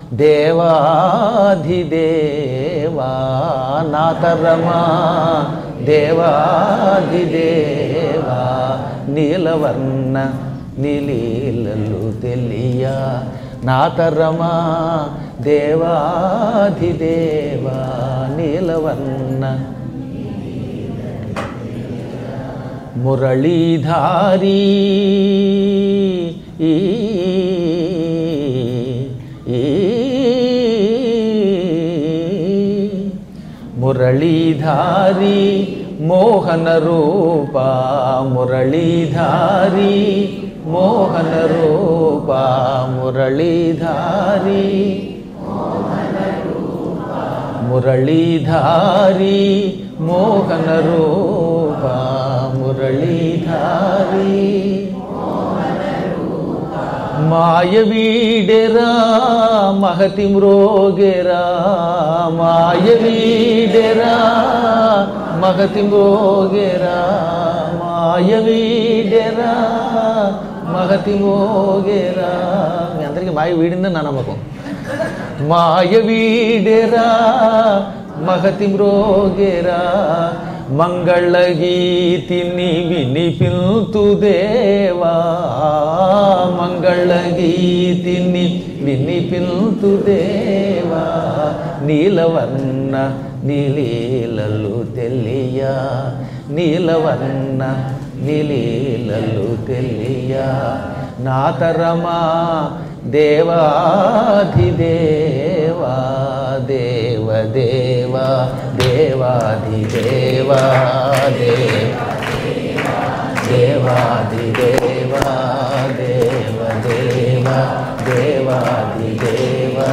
దేవాధిదేవా నాతరమా దేవాధిదేవా నీలవర్ణ నిలీలలు తెలియ నాతరమా దేవాధిదేవా నీలవర్ణ మురళీధారీ ఈ ఈ మురళీధారీ మోహన రూప మురళీధారీ మోహన రూప మురళీధారీ మురళీధారీ మోహన రూప మురళీధారీ మాయవీడెరా మహతి మ్రోగెరా మాయవీడెరా మహతి మ్రోగెరా మాయవీడెరా మహతి మోగెరా మీ అందరికీ మాయ వీడిందని నా నమ్మకం మాయ వీడెరా మహతి మ్రోగెరా మంగళ గీతిని వినిపిల్తు దేవా మంగళ గీతిని వినిపిల్తు దేవా నీలవర్ణ నీలీలలు తెలియ నీలవర్ణ నీలీలలు తెలియ నాతరమా దేవాధిదేవా దేవదేవా దేవాధిదేవా దేవాధిదేవా దేవదేవా దేవాధిదేవా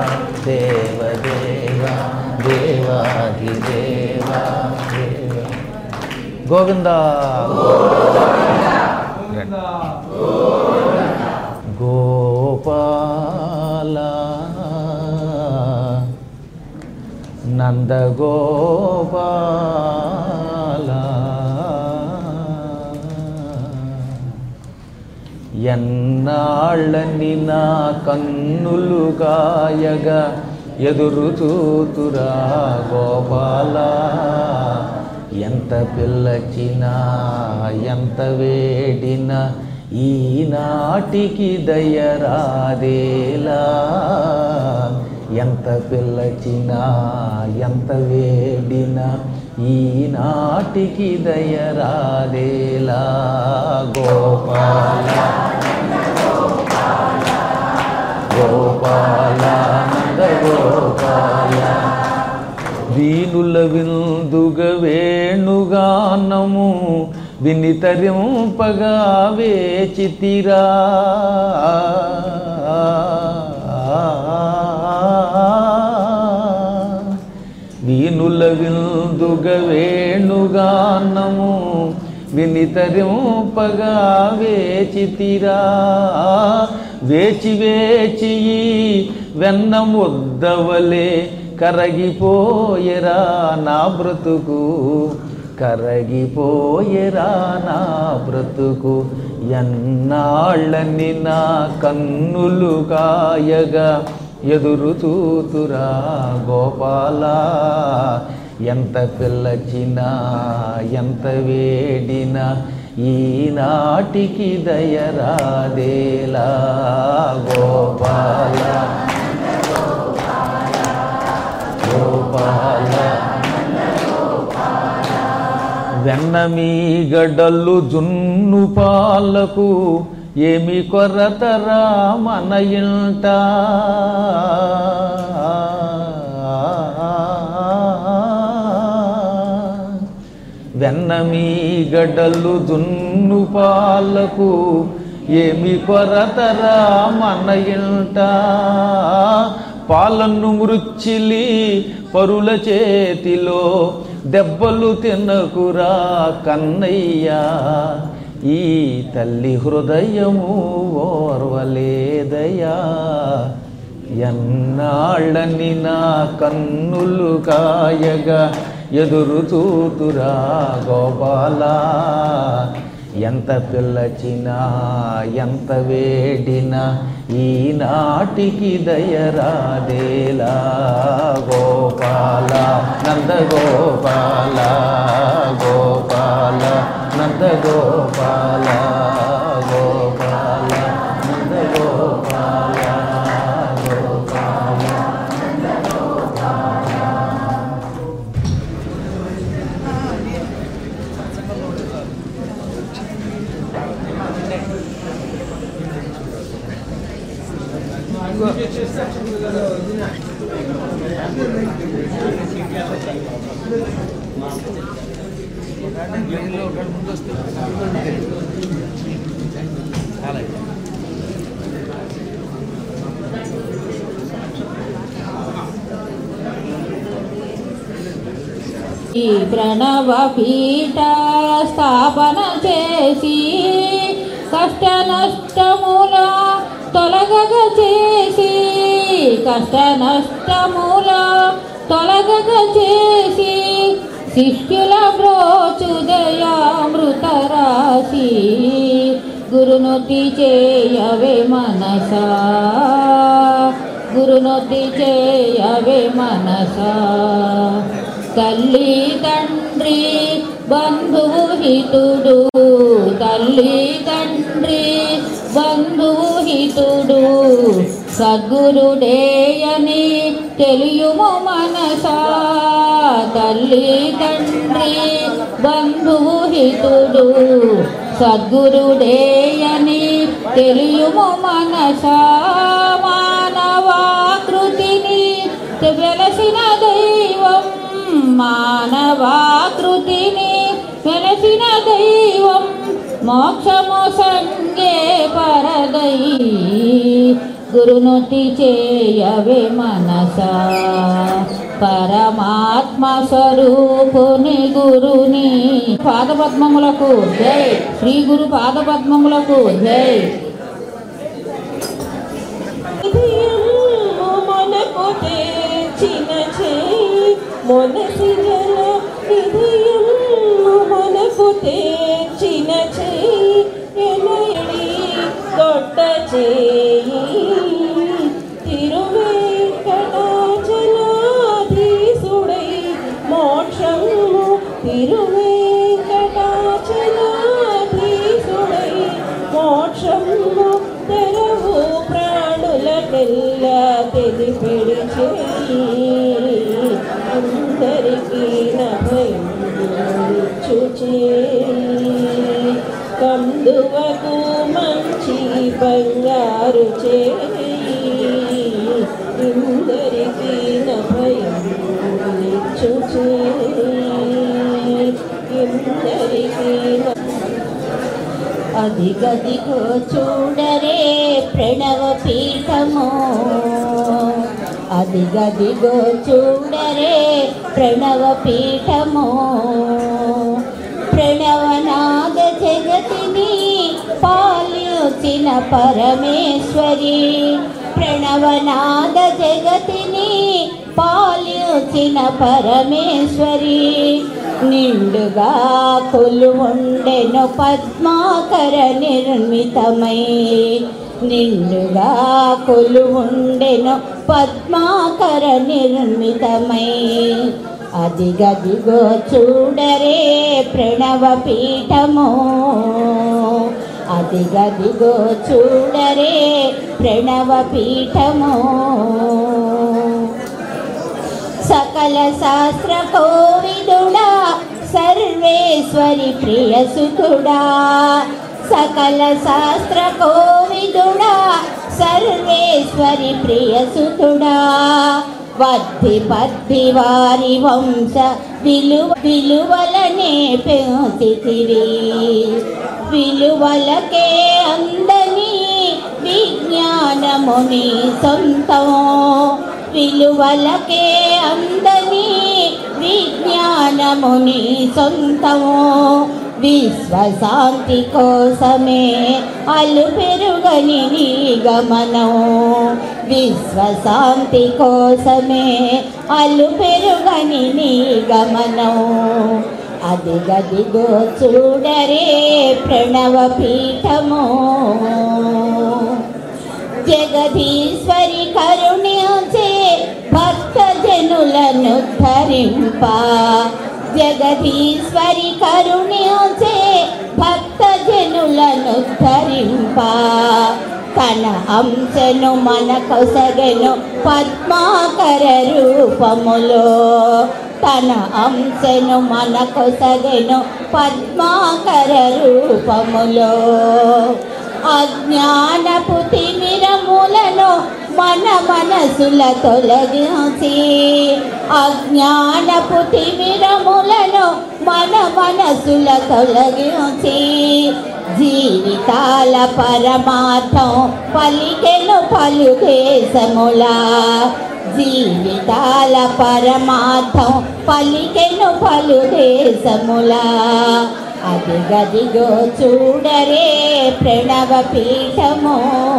దేవదేవా దేవాధిదేవా దేవ గోవింద గోపాల నందగోపాల ఎన్నాళ్ళని నా కన్నులు గాయగా ఎదురు చూతురా గోపాల ఎంత పిల్లచినా ఎంత వేడినా ఈనాటికి దయరాదేలా ఎంత పిల్లచినా ఎంత వేడినా ఈనాటికి దయరాదేలా గోపాల గోపాల నంద గోపాల వీనుల విందుగ వేణుగానము వినితరింపగా వేచితిరా వీనుల విందుగ వేణుగానము వినితరింపగా వేచితిరా వేచి వేచి వెన్న ముద్దవలే కరగిపోయెరా నా బ్రతుకు కరగిపోయెరా నా బ్రతుకు ఎన్నాళ్ళని నా కన్నులు కాయగా ఎదురు చూతురా గోపాల ఎంత పిల్లచినా ఎంత వేడినా ఈనాటికి దయరాదేలా గోపాల గోపాల వెన్న మీ గడలు జున్ను పాలకు ఏమి కొరతరా మన ఇంట వెన్న మీ గడలు జున్ను పాలకు ఏమి కొరతరా మన ఇంట పాలను మృచ్చిలి పరుల చేతిలో దెబ్బలు తినకురా కన్నయ్యా ఈ తల్లి హృదయము ఓర్వలేదయా ఎన్నాళ్ళని నా కన్నులు కాయగా ఎదురు చూతురా గోపాల ఎంత పిల్లచినా ఎంత వేడినా ఈనాటికి దయరాదేలా గోపాల నందగోపాల గోపాల నందగోపాల గోపాల నందగోపాల గోపాల ఈ ప్రణవ పీఠ స్థాపన చేసి కష్ట నష్టముల తొలగగ చేసి కష్ట నష్టముల తొలగగ చేసి శిష్యుల బ్రోచుదయామృత రాశి గురునొతి చేయవే మనసా గురునొతి చేయవే మనసా తల్లి తండ్రి బంధువు హితుడు తల్లి తండ్రి బంధువు హితుడు సద్గురుడేయని తెలియుము మనసా తల్లి తండ్రి బంధువు హితుడు సద్గురుడేయని తెలియుము మనసా మానవాకృతిని వెలసిన దైవం మానవాకృతిని వెలసిన దైవం మోక్షము సంగే పరదై గురునుతి చేయవే మనసా పరమాత్మ స్వరూపుని గురుని పాదపద్మములకు జై శ్రీ గురు పాదపద్మములకు జై మనకు తెచ్చిన చేయి మొనసిగల హృదయం మనకు తెచ్చిన చేయి ఎనయడి దొడ్డ చేయి తిరువేంకటాచలాధీసుడై మోక్షము తిరువేంకటాచలాధీసుడై మోక్షము తెరవు ప్రాణులకెల్ల తెలిపిడి చేయి అందరికీ నభయం చేయి కందువకు మంచి బంగారు చేయి ఇందరికీ నభయం చేయి ఇందరికీ న- అదిగదిగో చూడరే ప్రణవ పీఠము అదిగదిగో చూడరే ప్రణవ పీఠము ప్రణవనాద జగతిని పాల్యుచిన పరమేశ్వరి ప్రణవనాద జగతిని పాల్యుచిన పరమేశ్వరి నిండుగా కొలువుండెను పద్మాకర నిర్మితమై నిండుగా కొలువుండెను పద్మాకర నిర్మితమై అదిగదిగో చూడరే ప్రణవ పీఠము అదిగదిగో చూడరే ప్రణవ పీఠము సకల శాస్త్ర కోవిదుడా సర్వేశ్వరి ప్రియసుతుడా సకల శాస్త్ర కోవిదుడా సర్వేశ్వరి ప్రియసుతుడా వద్ది పద్ది వారి వంశ విలువ విలువలనే పెంచితివి విలువలకే అందని విజ్ఞానముని సొంతం విలువలకే అందని విజ్ఞానముని సొంతము విశ్వశాంతి కోసమే అలు పెరుగని నీ గమనం విశ్వశాంతి కోసమే అలు పెరుగని నీ గమనం అదిగదిగో చూడరే ప్రణవ పీఠము జగదీశ్వరి కరుణ్యచే భక్త జనులను ధరింప జగదీశ్వరి కరుణ్యచే భక్త జనులను ధరింప తన అంశను మన కొసగను పద్మాకర రూపములో తన అంశను మన కొసగను పద్మాకర రూపములో అజ్ఞానపు తిమిరములను మన మనసుల తొలగించి అజ్ఞానపు తిమిరములను మన మనసుల తొలగించి జీవితాల పరమార్థం పలికెను పలు దేశములా జీవితాల పరమార్థం పలికెను పలు దేశములా అదిగదిగో చూడరే ప్రణవ పీఠము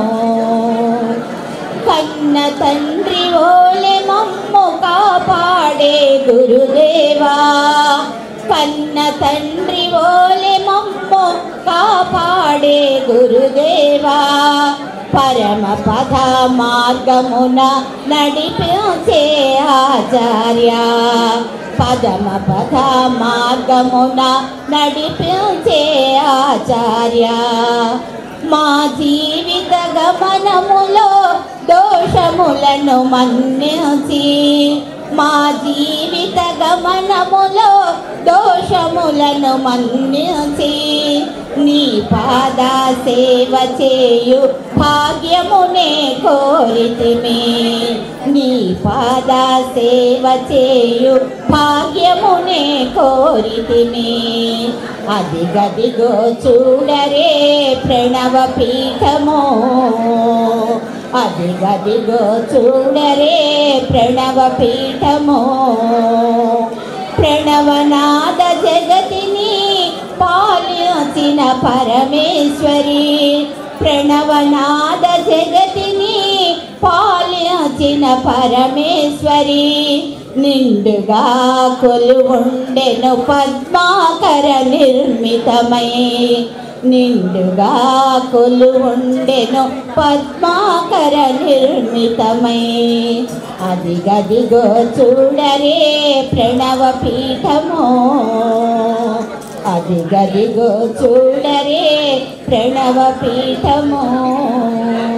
కన్న తండ్రి ఓలె మమ్ము కాపాడే గురుదేవా కన్న తండ్రి ఓలె మమ్ము కాపాడే గురుదేవా పరమ పద మార్గమున నడిపించే ఆచార్య పదమ పద మార్గమున నడిపించే ఆచార్య మా జీవిత గమనములో దోషములను మన్నించి మా జీవిత గమనములో దోషములను మన్నించి నీ పాద సేవ చేయు భాగ్యమునే కోరితిమి నీ పాద సేవ చేయు భాగ్యమునే కోరితిమి అదిగదిగో చూడరే ప్రణవ పీఠము అదిగదిగో చూడరే ప్రణవ పీఠము ప్రణవనాద జగతిని పాలించిన పరమేశ్వరి ప్రణవనాద జగతిని పాలించిన పరమేశ్వరి నిండుగా కొలువుండెను పద్మాకర నిర్మితమై నిండుగా కొలువుండెను పద్మాకర నిర్మితమై అదిగదిగో చూడరే ప్రణవ పీఠము అదిగదిగో చూడరే ప్రణవ పీఠము